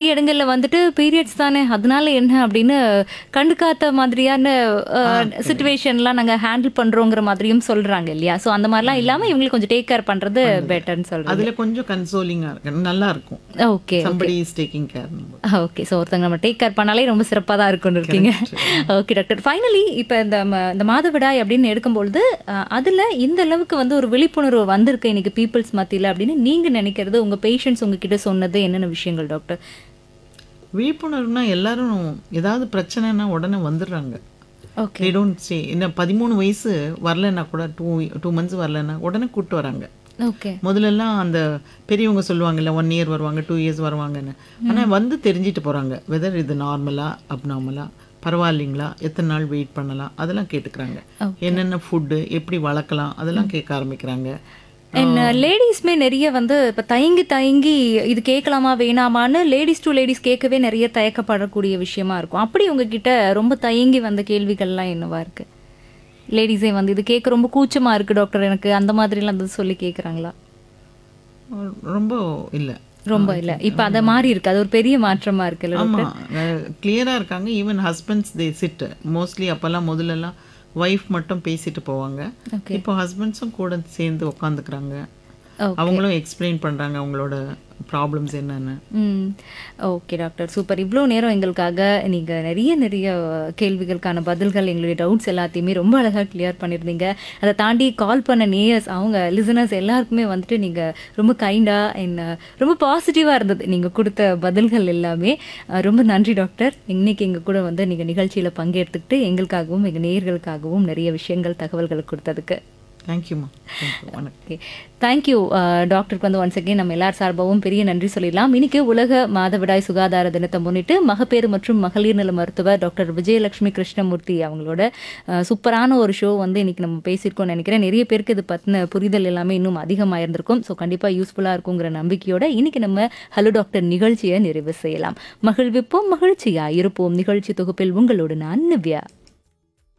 நிறைய இடங்கள்ல வந்துட்டு பீரியட்ஸ் தானே அதனால என்ன அப்படின்னு கண்டுக்காத மாதிரியான சுச்சுவேஷன்லாம் நாங்க ஹேண்டில் பண்றோங்கிற மாதிரியும் சொல்றாங்க இல்லையா ஸோ அந்த மாதிரிலாம் இல்லாம இவங்களுக்கு கொஞ்சம் டேக் கேர் பண்றது பெட்டர்னு சொல்றாங்க அதுல கொஞ்சம் கன்சோலிங்கா இருக்கு நல்லா இருக்கும் okay somebody is taking care okay so ஒருத்தங்க நம்ம டேக் கேர் பண்ணாலே ரொம்ப சிறப்பாக தான் இருக்கும்னு இருக்கீங்க ஓகே டாக்டர் ஃபைனலி இப்போ இந்த ம- இந்த மாதவிடாய் அப்படின்னு எடுக்கும்பொழுது அஹ், அதுல இந்த அளவுக்கு வந்து ஒரு விழிப்புணர்வு வந்திருக்கு இன்னைக்கு பீப்புள்ஸ் மத்தியில அப்படின்னு நீங்க நினைக்கிறது உங்க பேஷண்ட்ஸ் உங்ககிட்ட சொன்னது என்னென்ன விஷயங்கள் டாக்டர் விழிப்புணர்வுனா எல்லாரும் ஏதாவது பிரச்சனைனா உடனே வந்துடுறாங்க ஓகே they don't say என்ன பதிமூணு வயசு வரலன்னா கூட டூ டூ மந்த்ஸ் வரலன்னா உடனே கூப்பிட்டு வராங்க ஓகே முதல்லலாம் அந்த பெரியவங்க சொல்லுவாங்கல்ல ஒன் இயர் வருவாங்க டூ இயர்ஸ் வருவாங்கன்னு ஆனா வந்து தெரிஞ்சிட்டு போறாங்க வெதர் இது நார்மலா அப்நார்மலா பரவாயில்லைங்களா எத்தனை நாள் வெயிட் பண்ணலாம் அதெல்லாம் கேட்டுக்கிறாங்க என்னென்ன ஃபுட்டு எப்படி வளர்க்கலாம் அதெல்லாம் கேட்க ஆரம்பிக்கிறாங்க அண்ட் லேடிஸ்மே நிறைய வந்து இப்போ தயங்கி தயங்கி இது கேட்கலாமா வேணாமான்னு லேடிஸ் டு லேடிஸ் கேட்கவே நிறைய தயக்கப்படக்கூடிய விஷயமா இருக்கும் அப்படி உங்ககிட்ட ரொம்ப தயங்கி வந்த கேள்விகள்லாம் என்னவா இருக்கு லேடிஸே வந்து இது கேட்க ரொம்ப கூச்சமா இருக்கு டாக்டர் எனக்கு அந்த மாதிரிலாம் வந்து சொல்லி கேட்குறாங்களா ரொம்ப இல்லை ரொம்ப இல்ல இப்ப அத மாறி இருக்கு அது ஒரு பெரிய மாற்றமா இருக்குல்ல ஆமா கிளியரா இருக்காங்க even husbands they sit mostly அப்பெல்லாம் முதல்லலாம் ஒய்ஃப் மட்டும் பேசிட்டு போவாங்க இப்போ ஹஸ்பண்ட்ஸும் கூட சேர்ந்து உட்காந்துக்கிறாங்க Okay. அவங்களும் எக்ஸ்பிளைன் பண்றாங்க அவங்களோட ப்ராப்ளம்ஸ் என்னன்னு ம் ஓகே டாக்டர் சூப்பர் இவ்வளோ நேரம் எங்களுக்காக நீங்கள் நிறைய நிறைய கேள்விகளுக்கான பதில்கள் எங்களுடைய டவுட்ஸ் எல்லாத்தையுமே ரொம்ப அழகாக கிளியர் பண்ணியிருந்தீங்க அதை தாண்டி கால் பண்ண நேயர்ஸ் அவங்க லிசனர்ஸ் எல்லாருக்குமே வந்துட்டு நீங்கள் ரொம்ப கைண்டாக என்ன ரொம்ப பாசிட்டிவாக இருந்தது நீங்கள் கொடுத்த பதில்கள் எல்லாமே அஹ், ரொம்ப நன்றி டாக்டர் இன்னைக்கு எங்கள் கூட வந்து நீங்கள் நிகழ்ச்சியில் பங்கெடுத்துக்கிட்டு எங்களுக்காகவும் எங்கள் நேயர்களுக்காகவும் நிறைய விஷயங்கள் தகவல்கள் கொடுத்ததுக்கு தேங்க்யூம்மா தேங்க்யூ வணக்கம் ஓகே தேங்க்யூ டாக்டருக்கு வந்து ஒன்ஸ் அகேன் நம்ம எல்லார் சார்பாகவும் பெரிய நன்றி சொல்லிடலாம் இன்னைக்கு உலக மாதவிடாய் சுகாதார தினத்தை முன்னிட்டு மகப்பேறு மற்றும் மகளிர் நல மருத்துவர் டாக்டர் விஜயலட்சுமி கிருஷ்ணமூர்த்தி அவங்களோட அஹ், சூப்பரான ஒரு ஷோ வந்து இன்னைக்கு நம்ம பேசியிருக்கோம்னு நினைக்கிறேன் நிறைய பேருக்கு இது பற்றின புரிதல் எல்லாமே இன்னும் அதிகமாக இருந்திருக்கும் ஸோ கண்டிப்பாக யூஸ்ஃபுல்லாக இருக்குங்கிற நம்பிக்கையோட இன்னைக்கு நம்ம ஹலோ டாக்டர் நிகழ்ச்சியை நிறைவு செய்யலாம் மகிழ்விப்போம் மகிழ்ச்சியா இருப்போம் நிகழ்ச்சி தொகுப்பில் உங்களோடு நான் நிவ்யா